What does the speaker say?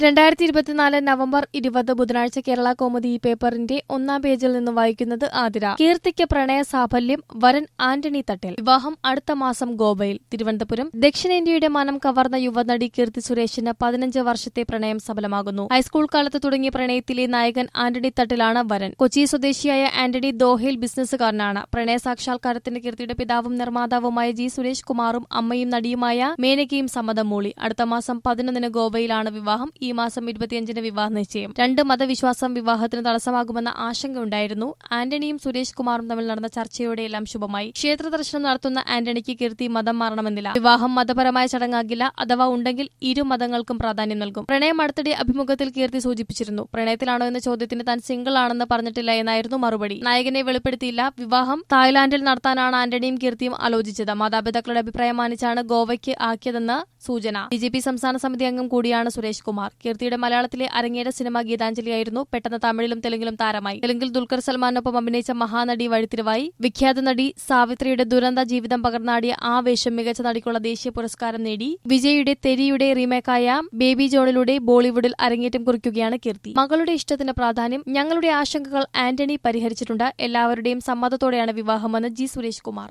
രണ്ടായിരത്തി ഇരുപത്തിനാല് നവംബർ ഇരുപത് ബുധനാഴ്ച കേരള കോമഡി ഈ പേപ്പറിന്റെ ഒന്നാം പേജിൽ നിന്ന് വായിക്കുന്നത് ആതിര കീർത്തിക്ക് പ്രണയ സാഫല്യം വരൻ ആന്റണി തട്ടേൽ വിവാഹം അടുത്ത മാസം ഗോവയിൽ തിരുവനന്തപുരം ദക്ഷിണേന്ത്യയുടെ മനം കവർന്ന യുവനടി കീർത്തി സുരേഷിന് പതിനഞ്ച് വർഷത്തെ പ്രണയം സഫലമാകുന്നു ഹൈസ്കൂൾ കാലത്ത് തുടങ്ങിയ പ്രണയത്തിലെ നായകൻ ആന്റണി തട്ടിലാണ് വരൻ കൊച്ചി സ്വദേശിയായ ആന്റണി ദോഹയിൽ ബിസിനസ്സുകാരനാണ് പ്രണയ സാക്ഷാത്കാരത്തിന് കീർത്തിയുടെ പിതാവും നിർമ്മാതാവുമായ ജി സുരേഷ് കുമാറും അമ്മയും നടിയുമായ മേനകയും സമ്മതം മൂളി അടുത്ത മാസം പതിനൊന്നിന് ഗോവയിലാണ് വിവാഹം ഈ മാസം ഇരുപത്തിയഞ്ചിന് വിവാഹ നിശ്ചയം രണ്ട് മതവിശ്വാസം വിവാഹത്തിന് തടസ്സമാകുമെന്ന ആശങ്കയുണ്ടായിരുന്നു ആന്റണിയും സുരേഷ് കുമാറും തമ്മിൽ നടന്ന ചർച്ചയോടെയെല്ലാം ശുഭമായി ക്ഷേത്ര ദർശനം നടത്തുന്ന ആന്റണിക്ക് കീർത്തി മതം മാറണമെന്നില്ല വിവാഹം മതപരമായ ചടങ്ങാകില്ല അഥവാ ഉണ്ടെങ്കിൽ ഇരു മതങ്ങൾക്കും പ്രാധാന്യം നൽകും പ്രണയം അടുത്തിടെ അഭിമുഖത്തിൽ കീർത്തി സൂചിപ്പിച്ചിരുന്നു പ്രണയത്തിലാണോ എന്ന ചോദ്യത്തിന് താൻ സിംഗിൾ ആണെന്ന് പറഞ്ഞിട്ടില്ല എന്നായിരുന്നു മറുപടി നായകനെ വെളിപ്പെടുത്തിയില്ല വിവാഹം തായ്ലാന്റിൽ നടത്താനാണ് ആന്റണിയും കീർത്തിയും ആലോചിച്ചത് മാതാപിതാക്കളുടെ അഭിപ്രായം മാനിച്ചാണ് ഗോവയ്ക്ക് ആക്കിയതെന്ന് സൂചന ബി ജെ പി സംസ്ഥാന സമിതി അംഗം കൂടിയാണ് സുരേഷ് കുമാർ കീർത്തിയുടെ മലയാളത്തിലെ അരങ്ങേറ്റ സിനിമ ഗീതാഞ്ജലിയായിരുന്നു പെട്ടെന്ന് തമിഴിലും തെലുങ്കിലും താരമായി തെലുങ്കിൽ ദുൽഖർ സൽമാനൊപ്പം അഭിനയിച്ച മഹാനടി വഴിത്തിരിവായി വിഖ്യാത നടി സാവിത്രിയുടെ ദുരന്ത ജീവിതം പകർന്നാടിയ ആ വേഷം മികച്ച നടിക്കുള്ള ദേശീയ പുരസ്കാരം നേടി വിജയുടെ തെരിയുടെ റീമേക്കായ ബേബി ജോണിലൂടെ ബോളിവുഡിൽ അരങ്ങേറ്റം കുറിക്കുകയാണ് കീർത്തി മകളുടെ ഇഷ്ടത്തിന് പ്രാധാന്യം ഞങ്ങളുടെ ആശങ്കകൾ ആന്റണി പരിഹരിച്ചിട്ടുണ്ട് എല്ലാവരുടെയും സമ്മതത്തോടെയാണ് വിവാഹമെന്ന് ജി സുരേഷ് കുമാർ